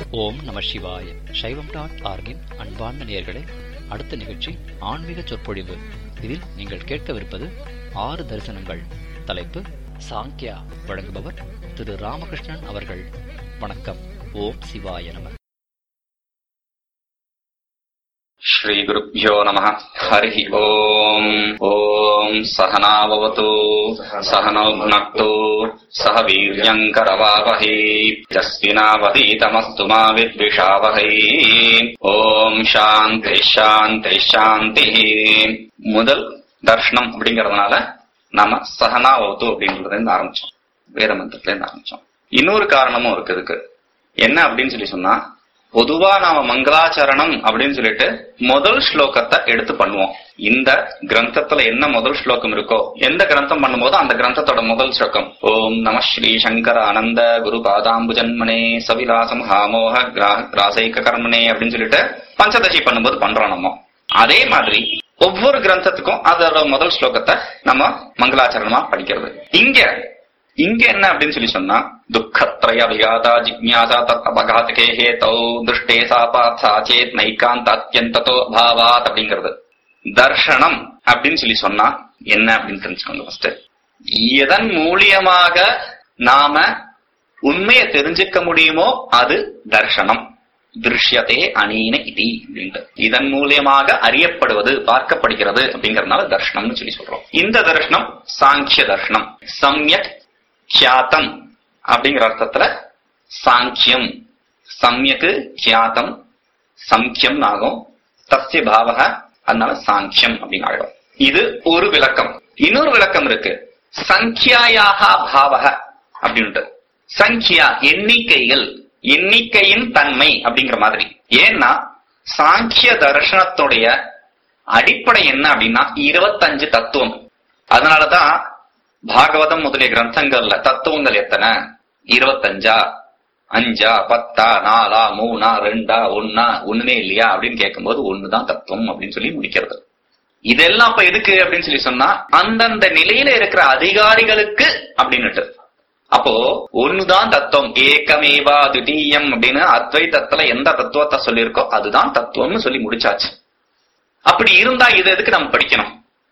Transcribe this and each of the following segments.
ஓம் நம சிவாய சைவம் டாட் ஆர்கின் அன்பார்ந்த நேயர்களே அடுத்த நிகழ்ச்சி ஆன்மீக சொற்பொழிவு இதில் நீங்கள் கேட்கவிருப்பது ஆறு தரிசனங்கள் தலைப்பு சாங்கியா வழங்குபவர் திரு ராமகிருஷ்ணன் அவர்கள் வணக்கம் ஓம் சிவாய நம श्रीगुरुभ्यो नमः हरिः ओम् ॐ सहनाववतु सहनौ भुनक्तु सह वीर्यम् करवावहै यस्विनावधीतमस्तु मा विद्विषावहै ஓம் சாந்தி சாந்தி சாந்தி முதல் தர்ஷனம் அப்படிங்கறதுனால நாம சகனாவத்து அப்படின்றதுல இருந்து ஆரம்பிச்சோம் வேத மந்திரத்துல இருந்து ஆரம்பிச்சோம் இன்னொரு காரணமும் இருக்கு இதுக்கு என்ன அப்படின்னு சொல்லி சொன்னா பொதுவா நாம மங்களாச்சரணம் அப்படின்னு சொல்லிட்டு முதல் ஸ்லோகத்தை எடுத்து பண்ணுவோம் இந்த கிரந்தத்துல என்ன முதல் ஸ்லோகம் இருக்கோ எந்த கிரந்தம் பண்ணும்போது அந்த கிரந்தத்தோட முதல் ஸ்லோகம் ஓம் நம ஸ்ரீ சங்கர ஆனந்த குரு பாதாம்புஜன்மனே சவிலாசம் ஹாமோக கிராசைக கர்மனே அப்படின்னு சொல்லிட்டு பஞ்சதசி பண்ணும்போது பண்றோம் நம்ம அதே மாதிரி ஒவ்வொரு கிரந்தத்துக்கும் அதோட முதல் ஸ்லோகத்தை நம்ம மங்களாச்சரணமா படிக்கிறது இங்க இங்க என்ன அப்படின்னு சொல்லி சொன்னா துக்கத்ரய விகாதா ஜிக்ஞாசா தத் அபகாதகே ஹேதௌ திருஷ்டே சாபாத்தா சேத் நைகாந்த அத்தியந்ததோ பாவாத் அப்படிங்கிறது தர்ஷனம் அப்படின்னு சொல்லி சொன்னா என்ன அப்படின்னு தெரிஞ்சுக்கோங்க ஃபர்ஸ்ட் எதன் மூலியமாக நாம உண்மையை தெரிஞ்சுக்க முடியுமோ அது தர்ஷனம் திருஷ்யதே அனீன இதி அப்படின்ட்டு இதன் மூலியமாக அறியப்படுவது பார்க்கப்படுகிறது அப்படிங்கறதுனால தர்ஷனம்னு சொல்லி சொல்றோம் இந்த தர்ஷனம் சாங்கிய தர்ஷனம் சம்யக் கியாத்தம் அப்படிங்கிற அர்த்தத்துல சாங்கியம் சம்யக்கு கியாத்தம் சம்கியம் ஆகும் தஸ்ய பாவக அதனால சாங்கியம் அப்படின்னு ஆகிடும் இது ஒரு விளக்கம் இன்னொரு விளக்கம் இருக்கு சங்கியாயாக பாவக அப்படின்ட்டு சங்கியா எண்ணிக்கைகள் எண்ணிக்கையின் தன்மை அப்படிங்கிற மாதிரி ஏன்னா சாங்கிய தர்ஷனத்துடைய அடிப்படை என்ன அப்படின்னா இருபத்தஞ்சு தத்துவம் அதனாலதான் பாகவதம் முதலிய கிரந்தங்கள்ல தத்துவங்கள் எத்தனை இருபத்தஞ்சா அஞ்சா பத்தா நாலா மூணா ரெண்டா ஒன்னா ஒண்ணுமே இல்லையா அப்படின்னு கேட்கும்போது ஒண்ணுதான் தத்துவம் அப்படின்னு சொல்லி முடிக்கிறது இதெல்லாம் இப்ப எதுக்கு அப்படின்னு சொல்லி சொன்னா அந்தந்த நிலையில இருக்கிற அதிகாரிகளுக்கு அப்படின்னுட்டு அப்போ ஒண்ணுதான் தத்துவம் ஏகமேவா துதீயம் அப்படின்னு அத்வைத்தத்துல எந்த தத்துவத்தை சொல்லியிருக்கோ அதுதான் தத்துவம்னு சொல்லி முடிச்சாச்சு அப்படி இருந்தா இது எதுக்கு நம்ம படிக்கணும்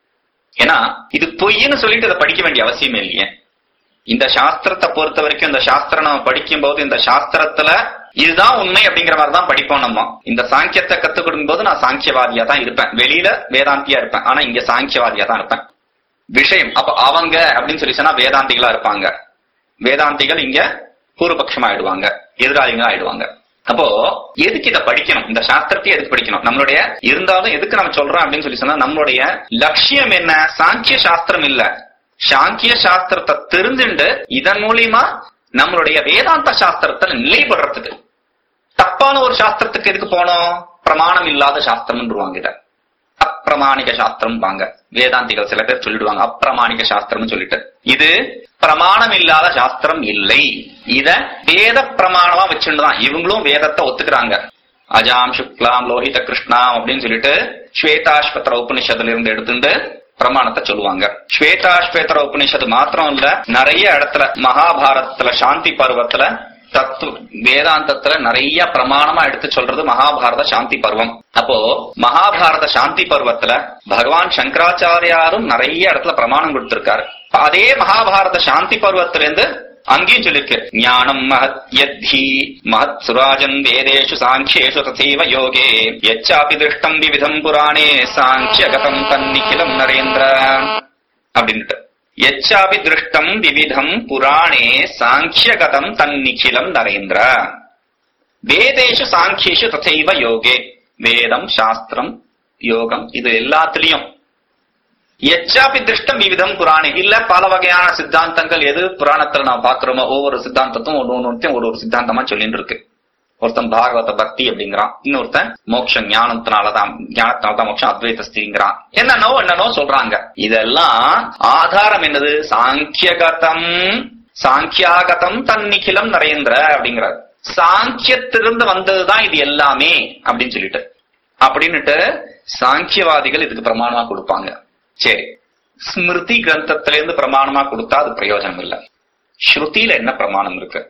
ஏன்னா இது பொய்ன்னு சொல்லிட்டு அதை படிக்க வேண்டிய அவசியமே இல்லையே இந்த சாஸ்திரத்தை பொறுத்த வரைக்கும் இந்த சாஸ்திரம் நம்ம படிக்கும் போது இந்த சாஸ்திரத்துல இதுதான் உண்மை அப்படிங்கிற மாதிரி தான் படிப்போம் நம்ம இந்த சாங்கியத்தை கத்துக் கொடுக்கும் போது நான் சாங்கியவாதியா தான் இருப்பேன் வெளியில வேதாந்தியா இருப்பேன் ஆனா இங்க சாங்கியவாதியா தான் இருப்பேன் விஷயம் அப்ப அவங்க அப்படின்னு சொல்லி சொன்னா வேதாந்திகளா இருப்பாங்க வேதாந்திகள் இங்க பூர்வபட்சம் ஆயிடுவாங்க எதிராளிகளா ஆயிடுவாங்க அப்போ எதுக்கு இதை படிக்கணும் இந்த சாஸ்திரத்தை எதுக்கு படிக்கணும் நம்மளுடைய இருந்தாலும் எதுக்கு நம்ம சொல்றோம் அப்படின்னு சொல்லி சொன்னா நம்மளுடைய லட்சியம் என்ன சாங்கிய சாஸ்திரம் இல்ல சாங்கிய சாஸ்திரத்தை தெரிஞ்சுண்டு இதன் மூலியமா நம்மளுடைய வேதாந்த சாஸ்திரத்துல நிலைப்படுறதுக்கு தப்பான ஒரு சாஸ்திரத்துக்கு எதுக்கு போனோம் பிரமாணம் இல்லாத சாஸ்திரம்ன்றவாங்க இத அப்பிரமாணிக சாஸ்திரம் வாங்க வேதாந்திகள் சில பேர் சொல்லிடுவாங்க அப்பிரமாணிக சாஸ்திரம்னு சொல்லிட்டு இது பிரமாணம் இல்லாத சாஸ்திரம் இல்லை இத வேத பிரமாணமா வச்சுட்டுதான் இவங்களும் வேதத்தை ஒத்துக்கிறாங்க அஜாம் சுக்லாம் லோஹித கிருஷ்ணாம் அப்படின்னு சொல்லிட்டு ஸ்வேதாஸ்வத்திர உபனிஷத்துல இருந்து எடுத்துட்டு பிரமாணத்தை சொல்லுவாங்க ஸ்வேதாஸ்வேதர உபனிஷத்து மாத்திரம் இல்ல நிறைய இடத்துல மகாபாரதத்துல சாந்தி பருவத்துல தத்துவ வேதாந்தத்துல நிறைய பிரமாணமா எடுத்து சொல்றது மகாபாரத சாந்தி பருவம் அப்போ மகாபாரத சாந்தி பருவத்துல பகவான் சங்கராச்சாரியாரும் நிறைய இடத்துல பிரமாணம் கொடுத்திருக்காரு அதே மகாபாரத சாந்தி பருவத்தில இருந்து அங்கேயும் சொல்லிருக்கு ஞானம் மகத் யத்தி மகத் சுராஜன் வேதேஷு சாங்கியேஷு தசைவ யோகே எச்சாபி திருஷ்டம் விவிதம் புராணே சாங்கியகதம் தன்னிகிலம் நரேந்திர அப்படின்ட்டு எச்சாபி திருஷ்டம் விவிதம் புராணே சாங்கியகதம் தன்னிகிலம் நரேந்திர வேதேஷு சாங்கியேஷு தசைவ யோகே வேதம் சாஸ்திரம் யோகம் இது எல்லாத்துலயும் எச்சாபி திருஷ்டம் விவிதம் புராணி இல்ல பல வகையான சித்தாந்தங்கள் எது புராணத்துல நான் பாக்குறோமோ ஒவ்வொரு சித்தாந்தத்தும் ஒன்று ஒன்று ஒரு ஒரு சித்தாந்தமா சொல்லிட்டு இருக்கு ஒருத்தன் பாகவத பக்தி அப்படிங்கிறான் இன்னொருத்தன் மோட்சம் ஞானத்தினாலதான் ஞானத்தினாலதான் மோட்சம் அத்வைத ஸ்திங்கிறான் என்னன்னோ என்னன்னோ சொல்றாங்க இதெல்லாம் ஆதாரம் என்னது சாங்கியகதம் சாங்கியாகதம் தன்னிகிலம் நரேந்திர அப்படிங்கிறார் சாங்கியத்திலிருந்து வந்ததுதான் இது எல்லாமே அப்படின்னு சொல்லிட்டு அப்படின்னுட்டு சாங்கியவாதிகள் இதுக்கு பிரமாணமா கொடுப்பாங்க சரி ஸ்மிருதி கிரந்தத்திலிருந்து பிரமாணமா கொடுத்தா அது பிரயோஜனம் இல்லை ஸ்ருதியில என்ன பிரமாணம் இருக்கு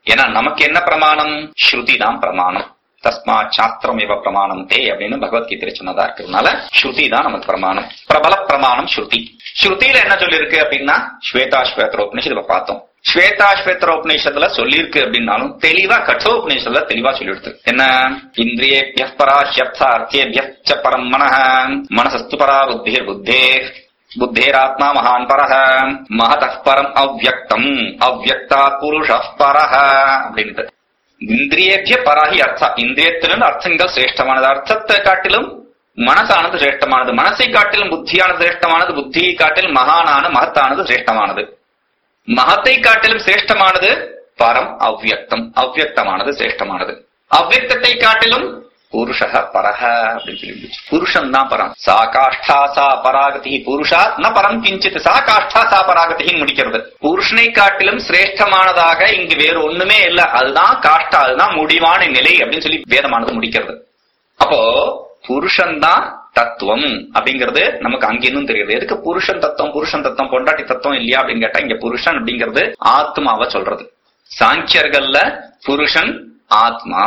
ஏன்னா நமக்கு என்ன பிரமாணம் ஸ்ருதி தான் பிரமாணம் தஸ்மா சாஸ்திரம் இவ பிரமாணம் தே அப்படின்னு பகவத்கீதை சொன்னதா இருக்கிறதுனால ஸ்ருதி தான் நமக்கு பிரமாணம் பிரபல பிரமாணம் ஸ்ருதி ஸ்ருதியில என்ன சொல்லியிருக்கு அப்படின்னா ஸ்வேதா ஸ்வேத்திர உபநிஷத்துல பார்த்தோம் ஸ்வேதா ஸ்வேத்திர உபநிஷத்துல சொல்லியிருக்கு அப்படின்னாலும் தெளிவா கட்டோபநிஷத்துல தெளிவா சொல்லிடுது என்ன இந்திரியேபிய பராஹ்யர்த்த அர்த்தேபிய பரம் மனஹ மனசஸ்து பரா புத்திர் புத்தே புத்தேராத்மா மகான் பரஹ மகத பரம் அவ்வக்தம் அவ்வக்தா புருஷ பரஹ அப்படின்ட்டு இந்திரியேபிய பராகி அர்த்தா இந்திரியத்திலும் அர்த்தங்கள் சிரேஷ்டமானது அர்த்தத்தை காட்டிலும் மனசானது சிரேஷ்டமானது மனசை காட்டிலும் புத்தியானது சிரேஷ்டமானது புத்தியை காட்டிலும் மகானான மகத்தானது சிரேஷ்டமானது மகத்தை காட்டிலும் சிரேஷ்டமானது பரம் அவ்வியக்தம் அவ்வியக்தமானது சிரேஷ்டமானது அவ்வியக்தத்தை காட்டிலும் புருஷக பரஹ அப்படின்னு சொல்லி புருஷன் தான் பரம் சா காஷ்டா சா பராகதி புருஷா ந பரம் கிஞ்சித் சா காஷ்டா சா பராகதின்னு முடிக்கிறது புருஷனை காட்டிலும் சிரேஷ்டமானதாக இங்கு வேறு ஒண்ணுமே இல்ல அதுதான் காஷ்டா அதுதான் முடிவான நிலை அப்படின்னு சொல்லி வேதமானது முடிக்கிறது அப்போ புருஷன் தான் தத்துவம் அப்படிங்கிறது நமக்கு அங்க இன்னும் தெரியுது எதுக்கு புருஷன் தத்துவம் புருஷன் தத்துவம் பொண்டாட்டி தத்துவம் இல்லையா அப்படின்னு கேட்டா இங்க புருஷன் அப்படிங்கிறது ஆத்மாவை சொல்றது சாங்கியர்கள்ல புருஷன் ஆத்மா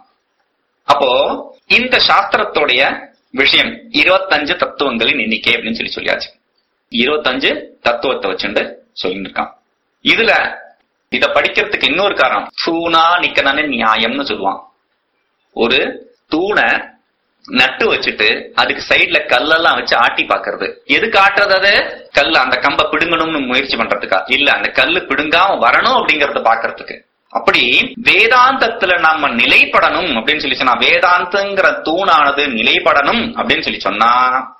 அப்போ இந்த சாஸ்திரத்துடைய விஷயம் இருபத்தஞ்சு தத்துவங்களின் எண்ணிக்கை அப்படின்னு சொல்லி சொல்லியாச்சு இருபத்தஞ்சு தத்துவத்தை வச்சுட்டு சொல்லிட்டு இருக்கான் இதுல இத படிக்கிறதுக்கு இன்னொரு காரணம் தூணா நிக்கனன்னு நியாயம்னு சொல்லுவான் ஒரு தூணை நட்டு வச்சுட்டு அதுக்கு சைடுல கல்லெல்லாம் வச்சு ஆட்டி பாக்குறது எதுக்கு ஆட்டுறது அது கல் அந்த கம்ப பிடுங்கணும்னு முயற்சி பண்றதுக்கா இல்ல அந்த கல்லு பிடுங்காம வரணும் அப்படிங்கறத பாக்குறதுக்கு அப்படி வேதாந்தத்துல நம்ம நிலைப்படணும் அப்படின்னு சொல்லி சொன்னா வேதாந்தங்கிற தூணானது நிலைப்படணும் அப்படின்னு சொல்லி சொன்னா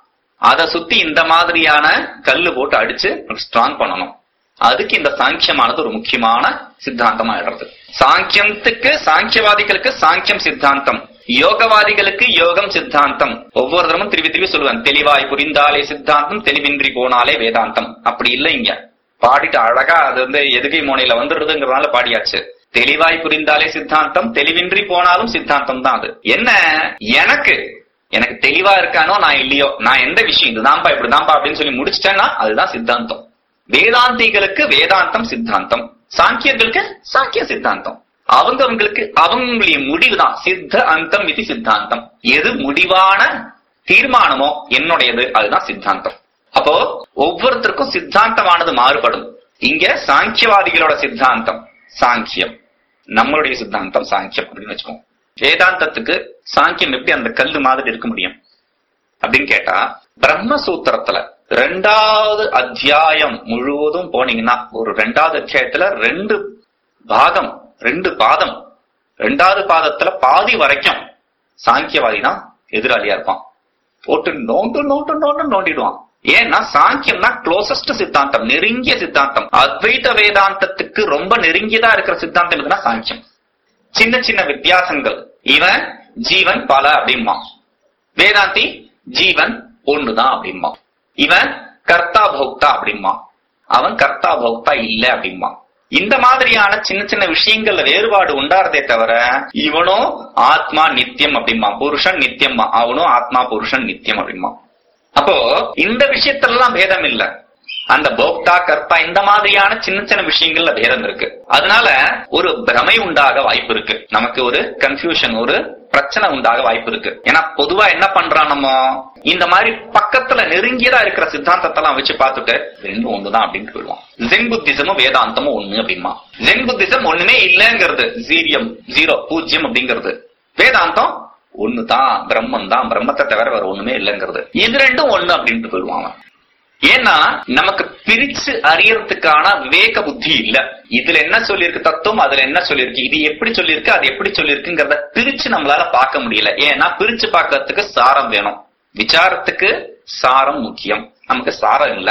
அதை சுத்தி இந்த மாதிரியான கல்லு போட்டு அடிச்சு ஸ்ட்ராங் பண்ணணும் அதுக்கு இந்த சாங்கியமானது ஒரு முக்கியமான சித்தாந்தமா ஆயிடுறது சாங்கியத்துக்கு சாங்கியவாதிகளுக்கு சாங்கியம் சித்தாந்தம் யோகவாதிகளுக்கு யோகம் சித்தாந்தம் ஒவ்வொரு தரமும் திருப்பி திருப்பி சொல்லுவேன் தெளிவாய் புரிந்தாலே சித்தாந்தம் தெளிவின்றி போனாலே வேதாந்தம் அப்படி இல்லை இங்க பாடிட்டு அழகா அது வந்து எதுகை மோனையில வந்துடுறதுங்கிறதுனால பாடியாச்சு தெளிவாய் புரிந்தாலே சித்தாந்தம் தெளிவின்றி போனாலும் சித்தாந்தம் தான் அது என்ன எனக்கு எனக்கு தெளிவா இருக்கானோ நான் இல்லையோ நான் எந்த விஷயம் இதுதான்ப்பா இப்படிதான்ப்பா அப்படின்னு சொல்லி முடிச்சிட்டேன்னா அதுதான் சித்தாந்தம் வேதாந்திகளுக்கு வேதாந்தம் சித்தாந்தம் சாங்கியர்களுக்கு சாங்கிய சித்தாந்தம் அவங்கவங்களுக்கு அவங்களுடைய முடிவுதான் சித்த அந்தம் இது சித்தாந்தம் எது முடிவான தீர்மானமோ என்னுடையது அதுதான் சித்தாந்தம் அப்போ ஒவ்வொருத்தருக்கும் சித்தாந்தமானது மாறுபடும் இங்க சாங்கியவாதிகளோட சித்தாந்தம் சாங்கியம் நம்மளுடைய சித்தாந்தம் சாங்கியம் அப்படின்னு வச்சுக்கோம் வேதாந்தத்துக்கு சாங்கியம் எப்படி அந்த கல்லு மாதிரி இருக்க முடியும் அப்படின்னு கேட்டா பிரம்மசூத்திரத்துல ரெண்டாவது அத்தியாயம் முழுவதும் போனீங்கன்னா ஒரு ரெண்டாவது அத்தியாயத்துல ரெண்டு பாகம் ரெண்டு பாதம் ரெண்டாவது பாதத்துல பாதி வரைக்கும் சாங்கியவாதி தான் எதிராளியா இருப்பான் போட்டு நோண்டு நோண்டு நோண்டு நோண்டிடுவான் ஏன்னா சாங்கியம்னா க்ளோசஸ்ட் சித்தாந்தம் நெருங்கிய சித்தாந்தம் அத்வைத வேதாந்தத்துக்கு ரொம்ப நெருங்கியதா இருக்கிற சித்தாந்தம் எதுனா சாங்கியம் சின்ன சின்ன வித்தியாசங்கள் இவன் ஜீவன் பல அப்படிம்பா வேதாந்தி ஜீவன் ஒண்ணுதான் அப்படிம்பா இவன் கர்த்தா பௌக்தா அப்படிம்பா அவன் கர்த்தா பௌக்தா இல்ல அப்படிம்பா இந்த மாதிரியான சின்ன சின்ன விஷயங்கள்ல வேறுபாடு உண்டாறதே தவிர இவனும் ஆத்மா நித்தியம் அப்படிம்பா புருஷன் நித்தியம்மா அவனும் ஆத்மா புருஷன் நித்தியம் அப்படிம்பா அப்போ இந்த விஷயத்துல எல்லாம் பேதம் இல்ல அந்த போக்தா கர்த்தா இந்த மாதிரியான சின்ன சின்ன விஷயங்கள்ல பேதம் இருக்கு அதனால ஒரு பிரமை உண்டாக வாய்ப்பு இருக்கு நமக்கு ஒரு கன்ஃபியூஷன் ஒரு பிரச்சனை உண்டாக வாய்ப்பு இருக்கு ஏன்னா பொதுவா என்ன பண்றான் நம்ம இந்த மாதிரி பக்கத்துல நெருங்கியதா இருக்கிற சித்தாந்தத்தை எல்லாம் வச்சு பார்த்துட்டு ரெண்டும் ஒண்ணுதான் அப்படின்னு போயிடுவான் ஜென் புத்திசமும் வேதாந்தமும் ஒண்ணு அப்படிமா ஜென் புத்திசம் ஒண்ணுமே இல்லைங்கிறது ஜீரியம் ஜீரோ பூஜ்யம் அப்படிங்கிறது வேதாந்தம் ஒண்ணுதான் பிரம்மன் தான் பிரம்மத்தை தவிர வேற ஒண்ணுமே இல்லைங்கிறது இது ரெண்டும் ஒண்ணு அப்படின்ட்டு போயிடுவான் அவன். ஏன்னா நமக்கு பிரிச்சு அறியறதுக்கான விவேக புத்தி இல்ல இதுல என்ன சொல்லியிருக்கு தத்துவம் அதுல என்ன சொல்லியிருக்கு இது எப்படி சொல்லியிருக்கு அது எப்படி சொல்லியிருக்குங்கிறத பிரிச்சு நம்மளால பார்க்க முடியல ஏன்னா பிரிச்சு பார்க்கறதுக்கு சாரம் வேணும் விசாரத்துக்கு சாரம் முக்கியம் நமக்கு சாரம் இல்ல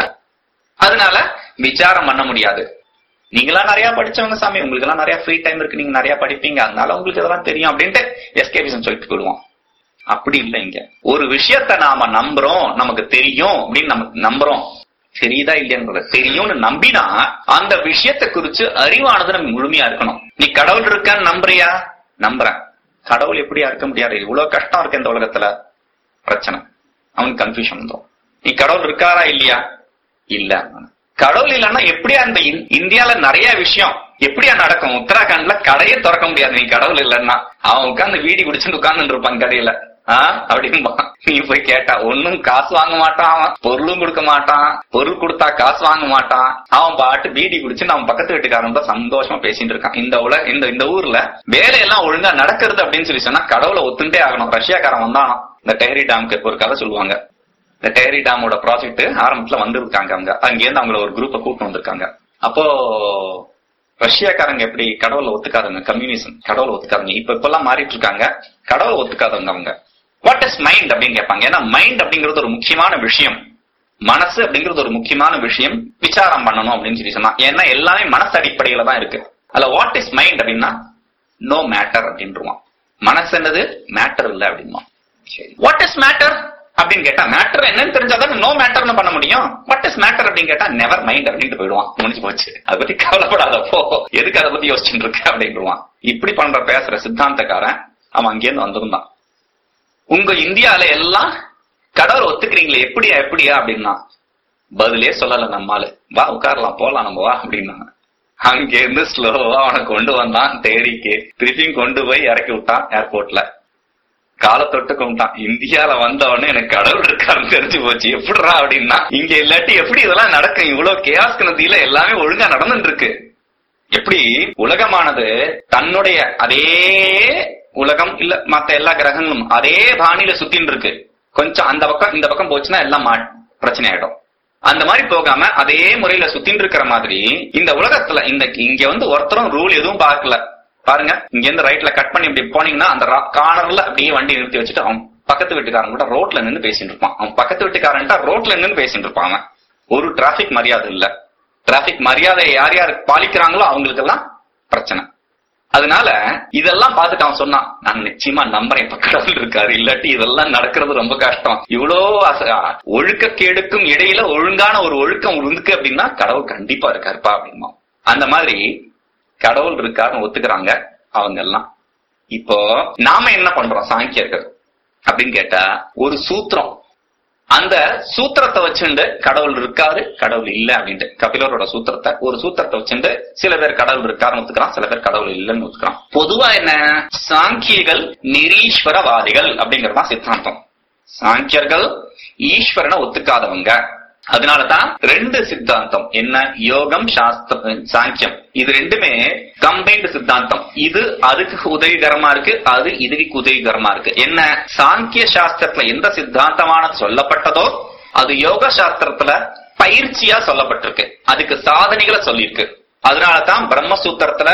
அதனால விசாரம் பண்ண முடியாது நீங்களா நிறைய படிச்சவங்க சாமி உங்களுக்கு எல்லாம் நிறைய ஃப்ரீ டைம் இருக்கு நீங்க நிறைய படிப்பீங்க அதனால உங்களுக்கு இதெல்லாம் தெரியும் அப்படின்ட்டு எஸ்கேபிசம் சொல்லிட்டு போயிடுவோம் அப்படி இல்லை இங்க ஒரு விஷயத்த நாம நம்புறோம் நமக்கு தெரியும் அப்படின்னு நமக்கு நம்புறோம் தெரியுதா இல்லையாங்கிறத தெரியும்னு நம்பினா அந்த விஷயத்தை குறிச்சு அறிவானது நமக்கு முழுமையா இருக்கணும் நீ கடவுள் இருக்கான்னு நம்புறியா நம்புறேன் கடவுள் எப்படியா இருக்க முடியாது இவ்வளவு கஷ்டம் இருக்கு இந்த உலகத்துல பிரச்சனை அவனுக்கு கன்ஃபியூஷன் வந்துடும் நீ கடவுள் இருக்காரா இல்லையா இல்ல கடவுள் இல்லைன்னா எப்படி அந்த இந்- இந்தியால நிறைய விஷயம் எப்படியா நடக்கும் உத்தராகண்ட்ல கடையே திறக்க முடியாது நீ கடவுள் இல்லன்னா அவன் உட்கார்ந்து வீடி குடிச்சுட்டு உட்கார்ந்து இருப்பான் கடையில ஆஹ் அப்படின்பா நீ போய் கேட்டா ஒண்ணும் காசு வாங்க மாட்டான் அவன் பொருளும் கொடுக்க மாட்டான் பொருள் கொடுத்தா காசு வாங்க மாட்டான் அவன் பாட்டு பீடி குடிச்சு அவன் பக்கத்து வீட்டுக்காரன் தான் சந்தோஷமா பேசிட்டு இருக்கான் இந்த உல இந்த இந்த ஊர்ல வேலையெல்லாம் ஒழுங்கா நடக்கிறது அப்படின்னு சொல்லி சொன்னா கடவுளை ஒத்துண்டே ஆகணும் ரஷ்யாக்காரன் வந்தானாம் இந்த டெஹரி டேமுக்கு ஒரு கதை சொல்லுவாங்க இந்த டேரி டேமோட ப்ராஜெக்ட் ஆரம்பத்துல வந்திருக்காங்க அவங்க அங்கேருந்து அவங்கள ஒரு குரூப்பை கூட்டு வந்திருக்காங்க அப்போ ரஷ்யாக்காரங்க எப்படி கடவுளை ஒத்துக்காதவங்க கம்யூனிசம் கடவுளை ஒத்துக்காதவங்க இப்ப இப்பெல்லாம் மாறிட்டு இருக்காங்க கடவுளை ஒத்துக்காதவங்க அவங்க வாட் இஸ் மைண்ட் அப்படின்னு கேட்பாங்க ஏன்னா மைண்ட் அப்படிங்கிறது ஒரு முக்கியமான விஷயம் மனசு அப்படிங்கிறது ஒரு முக்கியமான விஷயம் விசாரம் பண்ணணும் அப்படின்னு சொல்லி சொன்னா ஏன்னா எல்லாமே மனசு அடிப்படையில தான் இருக்கு அதுல வாட் இஸ் மைண்ட் அப்படின்னா நோ மேட்டர் அப்படின்றான் மனசு என்னது மேட்டர் இல்ல அப்படிமா வாட் இஸ் மேட்டர் அப்படின்னு கேட்டா மேட்டர் என்னன்னு தெரிஞ்சாதான் நோ மேட்டர்னு பண்ண முடியும் வாட் இஸ் மேட்டர் அப்படின்னு கேட்டா நெவர் மைண்ட் அப்படின்ட்டு போயிடுவான் முடிஞ்சு போச்சு அதை பத்தி கவலைப்படாத போ எதுக்கு அதை பத்தி யோசிச்சுட்டு இருக்க அப்படின்டுவான் இப்படி பண்ற பேசுற சித்தாந்தக்காரன் அவன் அங்கேருந்து வந்திருந்தான் உங்க இந்தியால எல்லாம் கடவுள் ஒத்துக்கிறீங்களே எப்படியா எப்படியா அப்படின்னா பதிலே சொல்லல நம்மால வா உட்காரலாம் போலாம் நம்ம வா அப்படின்னா அங்க இருந்து ஸ்லோவா அவனை கொண்டு வந்தான் தேடிக்கு திருப்பியும் கொண்டு போய் இறக்கி விட்டான் ஏர்போர்ட்ல காலை தொட்டு கும்பிட்டான் இந்தியால வந்த உடனே எனக்கு கடவுள் இருக்காருன்னு தெரிஞ்சு போச்சு எப்படிடா அப்படின்னா இங்க இல்லாட்டி எப்படி இதெல்லாம் நடக்கும் இவ்வளவு கேஸ்க்கு நதியில எல்லாமே ஒழுங்கா நடந்துட்டு இருக்கு எப்படி உலகமானது தன்னுடைய அதே உலகம் இல்ல மத்த எல்லா கிரகங்களும் அதே பாணியில சுத்தின்னு இருக்கு கொஞ்சம் அந்த பக்கம் இந்த பக்கம் போச்சுன்னா எல்லாம் மா- பிரச்சனை ஆயிடும் அந்த மாதிரி போகாம அதே முறையில சுத்தின்னு இருக்கிற மாதிரி இந்த உலகத்துல இந்த இங்க வந்து ஒருத்தரும் ரூல் எதுவும் பார்க்கல பாருங்க இங்க இருந்து ரைட்ல கட் பண்ணி இப்படி போனீங்கன்னா அந்த கார்னர்ல அப்படியே வண்டி நிறுத்தி வச்சுட்டு அவன் பக்கத்து வீட்டுக்காரன் கூட ரோட்ல நின்னு பேசிட்டு இருப்பான் அவன் பக்கத்து வீட்டுக்காரன்ட்டா ரோட்ல நின்னு பேசிட்டு இருப்பான் அவன் ஒரு டிராபிக் மரியாதை இல்ல டிராபிக் மரியாதை யார் யார் பாலிக்கிறாங்களோ அவங்களுக்கெல்லாம் பிரச்சனை அதனால இதெல்லாம் பார்த்துட்டு அவன் சொன்னான் நான் நிச்சயமா நம்புறேன் இப்ப கடவுள் இருக்காரு இல்லாட்டி இதெல்லாம் நடக்கிறது ரொம்ப கஷ்டம் இவ்வளோ அச- ஒழுக்கக்கேடுக்கும் இடையில ஒழுங்கான ஒரு ஒழுக்கம் இருக்கு அப்படின்னா கடவுள் கண்டிப்பா இருக்காருப்பா அப்படிமா அந்த மாதிரி கடவுள் இருக்காருன்னு ஒத்துக்கிறாங்க அவங்க எல்லாம் இப்போ நாம என்ன பண்றோம் சாங்கியர்கள் அப்படின்னு கேட்டா ஒரு சூத்திரம் அந்த சூத்திரத்தை வச்சுண்டு கடவுள் இருக்காரு கடவுள் இல்ல அப்படின்ட்டு கபிலரோட சூத்திரத்தை ஒரு சூத்திரத்தை வச்சுண்டு சில பேர் கடவுள் இருக்காருன்னு ஒத்துக்கிறான் சில பேர் கடவுள் இல்லைன்னு ஒத்துக்கிறான் பொதுவா என்ன சாங்கியர்கள் நிரீஸ்வரவாதிகள் அப்படிங்கறது தான் சித்தாந்தம் சாங்கியர்கள் ஈஸ்வரனை ஒத்துக்காதவங்க அதனாலதான் ரெண்டு சித்தாந்தம் என்ன யோகம் சாஸ்திர சாங்கியம் இது ரெண்டுமே கம்பைன்டு சித்தாந்தம் இது அதுக்கு உதவிகரமா இருக்கு அது இதுக்கு உதவிகரமா இருக்கு என்ன சாங்கிய சாஸ்திரத்துல எந்த சித்தாந்தமானது சொல்லப்பட்டதோ அது யோக சாஸ்திரத்துல பயிற்சியா சொல்லப்பட்டிருக்கு அதுக்கு சாதனைகளை சொல்லியிருக்கு அதனாலதான் பிரம்மசூத்திரத்துல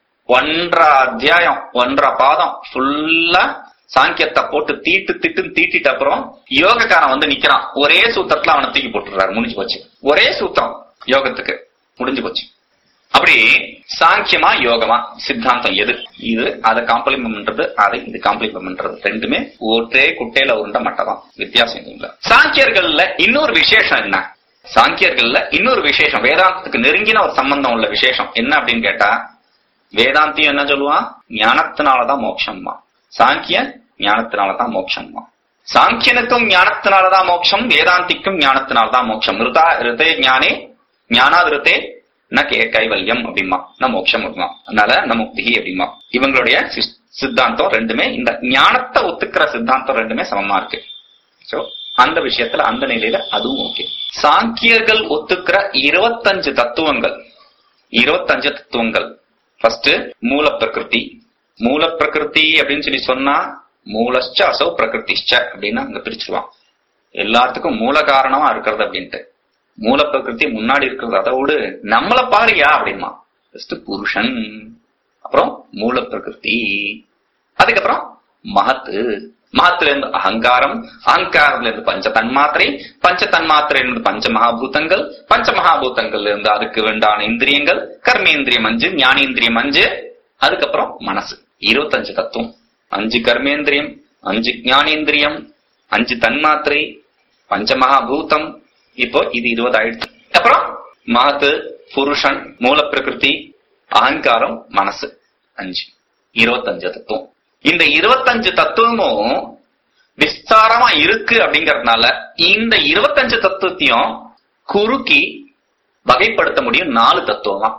ஒன்றரை அத்தியாயம் ஒன்றரை பாதம் ஃபுல்லா சாங்கியத்தை போட்டு தீட்டு திட்டுன்னு தீட்டிட்ட அப்புறம் யோகக்காரன் வந்து நிக்கிறான் ஒரே சூத்திரத்துல அவனை தூக்கி போட்டுறாரு முடிஞ்சு போச்சு ஒரே சூத்திரம் யோகத்துக்கு முடிஞ்சு போச்சு அப்படி சாங்கியமா யோகமா சித்தாந்தம் எது இது அதை காம்ப்ளிமெண்ட் பண்றது அதை இது காம்ப்ளிமெண்ட் பண்றது ரெண்டுமே ஒரே குட்டையில உருண்ட மட்டதான் வித்தியாசம் எதுவும் இல்ல சாங்கியர்கள்ல இன்னொரு விசேஷம் என்ன சாங்கியர்கள்ல இன்னொரு விசேஷம் வேதாந்தத்துக்கு நெருங்கின ஒரு சம்பந்தம் உள்ள விசேஷம் என்ன அப்படின்னு கேட்டா வேதாந்தியம் என்ன சொல்லுவான் ஞானத்தினாலதான் மோட்சம்மா சாங்கியன் ஞானத்தினாலதான் மோட்சம்மா சாங்கியனுக்கும் ஞானத்தினாலதான் மோட்சம் வேதாந்திக்கும் ஞானத்தினாலதான் மோட்சம் ரிதா ரிதே ஞானே ஞானாதிருத்தே ந கே கைவல்யம் அப்படிமா ந மோட்சம் அப்படிமா அதனால ந முக்தி அப்படிமா இவங்களுடைய சிஸ்- சித்தாந்தம் ரெண்டுமே இந்த ஞானத்தை ஒத்துக்கிற சித்தாந்தம் ரெண்டுமே சமமா இருக்கு சோ அந்த விஷயத்துல அந்த நிலையில அதுவும் ஓகே சாங்கியர்கள் ஒத்துக்கிற இருபத்தஞ்சு தத்துவங்கள் இருபத்தஞ்சு தத்துவங்கள் ஃபர்ஸ்ட் மூல பிரகிருதி மூல பிரகிருதி அப்படின்னு சொல்லி சொன்னா மூலஸ்ச அசௌ பிரகிருதிஷ்ச அப்படின்னு அங்க பிரிச்சிருவான் எல்லாத்துக்கும் மூல காரணமா இருக்கிறது அப்படின்ட்டு மூல பிரகிருதி முன்னாடி இருக்கிறது அதை விடு நம்மள பாருயா அப்படிமா ஃபர்ஸ்ட் புருஷன் அப்புறம் மூல பிரகிருதி அதுக்கப்புறம் மகத்து மகத்துல இருந்து அகங்காரம் அகங்காரத்துல இருந்து பஞ்ச தன்மாத்திரை பஞ்ச தன்மாத்திரையில இருந்து பஞ்ச மகாபூதங்கள் பஞ்ச மகாபூதங்கள்ல இருந்து அதுக்கு வேண்டான இந்திரியங்கள் கர்மேந்திரியம் அஞ்சு ஞானேந்திரியம் அஞ்சு அதுக்கப்புறம் மனசு இருபத்தஞ்சு தத்துவம் அஞ்சு கர்மேந்திரியம் அஞ்சு ஞானேந்திரியம் அஞ்சு தன்மாத்திரை பஞ்ச மகாபூதம் இப்போ இது இருபது ஆயிடுச்சு அப்புறம் மகத்து புருஷன் மூல பிரகிருதி அகங்காரம் மனசு அஞ்சு இருபத்தஞ்சு தத்துவம் இந்த இருபத்தஞ்சு தத்துவமும் விஸ்தாரமா இருக்கு அப்படிங்கறதுனால இந்த இருபத்தஞ்சு தத்துவத்தையும் குறுக்கி வகைப்படுத்த முடியும் நாலு தத்துவம் தான்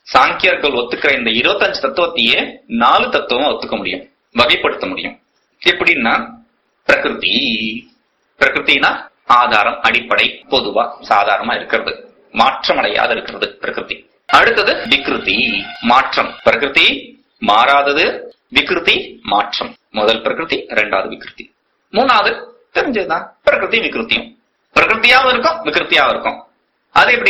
சாங்கியர்கள் ஒத்துக்கிற இந்த இருபத்தஞ்சு தத்துவத்தையே நாலு தத்துவம் ஒத்துக்க முடியும் வகைப்படுத்த முடியும் எப்படின்னா பிரகிருதி பிரகிருத்தினா ஆதாரம் அடிப்படை பொதுவா சாதாரணமா இருக்கிறது மாற்றம் அடையாத இருக்கிறது பிரகிருதி அடுத்தது விக்ருதி மாற்றம் பிரகிருதி மாறாதது விக்ருதி மாற்றம் முதல் பிரகிருதி இரண்டாவது விக்ருதி மூணாவது தெரிஞ்சதுதான் பிரகிருதி விக்ருத்தியும் பிரகிருத்தியாவும் இருக்கும் விக்ருத்தியாவும் இருக்கும் அது எப்படி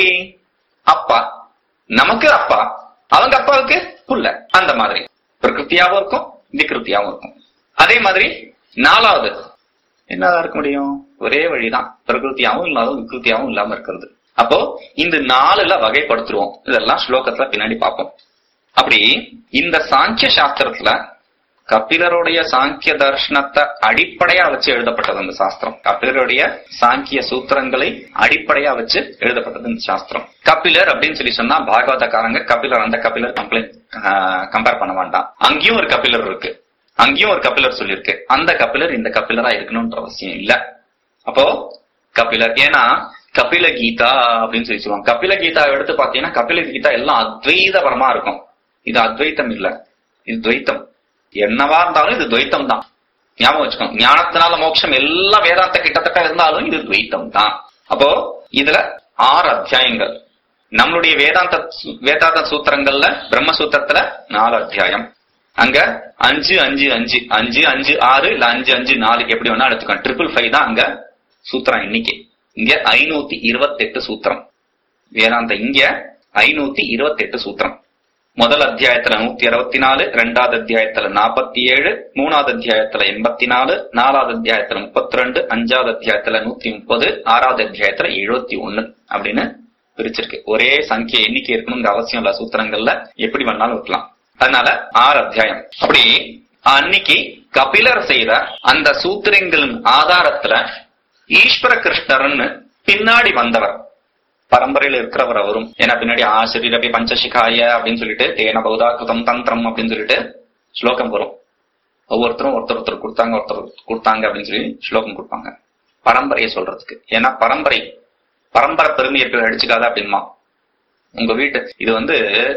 அப்பா நமக்கு அப்பா அவங்க அப்பாவுக்கு புள்ள அந்த மாதிரி பிரகிருத்தியாவும் இருக்கும் விக்ருத்தியாவும் இருக்கும் அதே மாதிரி நாலாவது என்னதான் இருக்க முடியும் ஒரே வழிதான் பிரகிருத்தியாவும் இல்லாத விக்ருத்தியாவும் இல்லாம இருக்கிறது அப்போ இந்த நாலுல வகைப்படுத்துருவோம் இதெல்லாம் ஸ்லோகத்துல பின்னாடி பார்ப்போம் அப்படி இந்த சாங்கிய சாஸ்திரத்துல கபிலருடைய சாங்கிய தர்ஷனத்தை அடிப்படையா வச்சு எழுதப்பட்டது அந்த சாஸ்திரம் கபிலருடைய சாங்கிய சூத்திரங்களை அடிப்படையா வச்சு எழுதப்பட்டது இந்த சாஸ்திரம் கபிலர் அப்படின்னு சொல்லி சொன்னா பாகவதக்காரங்க கபிலர் அந்த கபிலர் கம்ப்ளைண்ட் கம்பேர் பண்ண வேண்டாம் அங்கேயும் ஒரு கபிலர் இருக்கு அங்கேயும் ஒரு கபிலர் சொல்லியிருக்கு அந்த கபிலர் இந்த கபிலரா இருக்கணும்ன்ற அவசியம் இல்ல அப்போ கபிலர் ஏன்னா கபில கீதா அப்படின்னு சொல்லி சொல்லுவாங்க கபில கீதா எடுத்து பாத்தீங்கன்னா கபில கீதா எல்லாம் அத்வைதபரமா இருக்கும் இது அத்வைத்தம் இல்ல இது துவைத்தம் என்னவா இருந்தாலும் இது துவைத்தம் தான் ஞாபகம் வச்சுக்கோங்க ஞானத்தினால மோட்சம் எல்லாம் வேதாந்த கிட்டத்தட்ட இருந்தாலும் இது துவைத்தம் தான் அப்போ இதுல ஆறு அத்தியாயங்கள் நம்மளுடைய வேதாந்த சு- வேதாந்த சூத்திரங்கள்ல பிரம்மசூத்திரத்துல நாலு அத்தியாயம் அங்க அஞ்சு அஞ்சு அஞ்சு அஞ்சு அஞ்சு ஆறு இல்ல அஞ்சு அஞ்சு நாலு எப்படி வேணா எடுத்துக்கோங்க ட்ரிபிள் ஃபைவ் தான் அங்க சூத்திரம் எண்ணிக்கை இங்க ஐநூத்தி இருபத்தி எட்டு சூத்திரம் வேதாந்த இங்க ஐநூத்தி இருபத்தி எட்டு சூத்திரம் முதல் அத்தியாயத்துல நூத்தி அறுபத்தி நாலு ரெண்டாவது அத்தியாயத்துல நாற்பத்தி ஏழு மூணாவது அத்தியாயத்துல எண்பத்தி நாலு நாலாவது அத்தியாயத்துல முப்பத்தி ரெண்டு அஞ்சாவது அத்தியாயத்துல நூத்தி முப்பது ஆறாவது அத்தியாயத்துல எழுபத்தி ஒண்ணு அப்படின்னு பிரிச்சிருக்கு ஒரே சங்கிய எண்ணிக்கை இருக்கணுங்கிற அவசியம் இல்ல சூத்திரங்கள்ல எப்படி வேணாலும் இருக்கலாம் அதனால ஆறு அத்தியாயம் அப்படி அன்னைக்கு கபிலர் செய்த அந்த சூத்திரங்களின் ஆதாரத்துல ஈஸ்வர கிருஷ்ணர்னு பின்னாடி வந்தவர் பரம்பரையில இருக்கிறவர் அவரும் ஏன்னா பின்னாடி ஆசிரியரபி பஞ்சசிகாய அப்படின்னு சொல்லிட்டு ஏன பௌதாக்குதம் தந்திரம் அப்படின்னு சொல்லிட்டு ஸ்லோகம் வரும் ஒவ்வொருத்தரும் ஒருத்தர் ஒருத்தர் கொடுத்தாங்க ஒருத்தர் கொடுத்தாங்க அப்படின்னு சொல்லி ஸ்லோகம் கொடுப்பாங்க பரம்பரையை சொல்றதுக்கு ஏன்னா பரம்பரை பரம்பரை பெருமையை போய் அடிச்சுக்காத அப்படின்மா உங்க வீட்டு இது வந்து